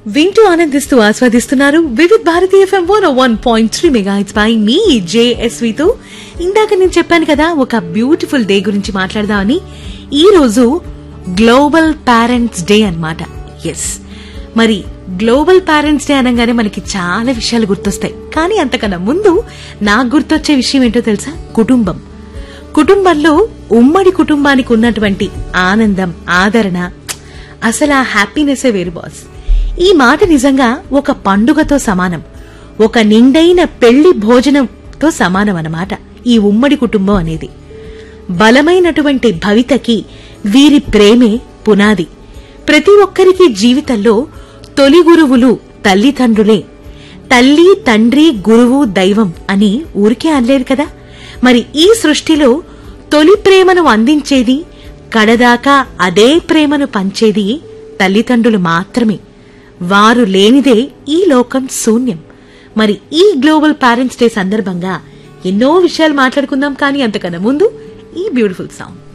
వింటూ ఆనందిస్తూ ఆస్వాదిస్తున్నారు Vividh Bharati FM one one point three mega hits పై మీ జేఎస్వితో ఇందాక నేను చెప్పాను కదా ఒక బ్యూటిఫుల్ డే గురించి మాట్లాడదామని ఈ రోజు గ్లోబల్ పేరెంట్స్ డే అన్నమాట ఎస్ మరి గ్లోబల్ పేరెంట్స్ డే అనగానే మనకి చాలా విషయాలు గుర్తొస్తాయి కానీ అంతకన్నా ముందు నాకు గుర్తొచ్చే విషయం ఏంటో తెలుసా కుటుంబం కుటుంబంలో ఉమ్మడి కుటుంబానికి ఉన్నటువంటి ఆనందం ఆదరణ అసలు ఆ హ్యాపీనెస్ వేరు బాస్ ఈ మాట నిజంగా ఒక పండుగతో సమానం ఒక నిండైన పెళ్లి భోజనంతో సమానం అన్నమాట ఈ ఉమ్మడి కుటుంబం అనేది బలమైనటువంటి భవితకి వీరి ప్రేమే పునాది ప్రతి ఒక్కరికి జీవితంలో తొలి గురువులు తల్లిదండ్రులే తల్లి తండ్రి గురువు దైవం అని ఊరికే అనలేరు కదా మరి ఈ సృష్టిలో తొలి ప్రేమను అందించేది కడదాకా అదే ప్రేమను పంచేది తల్లిదండ్రులు మాత్రమే వారు లేనిదే ఈ లోకం శూన్యం మరి ఈ గ్లోబల్ పేరెంట్స్ డే సందర్భంగా ఎన్నో విషయాలు మాట్లాడుకుందాం కానీ అంతకన్నా ముందు ఈ బ్యూటిఫుల్ సాంగ్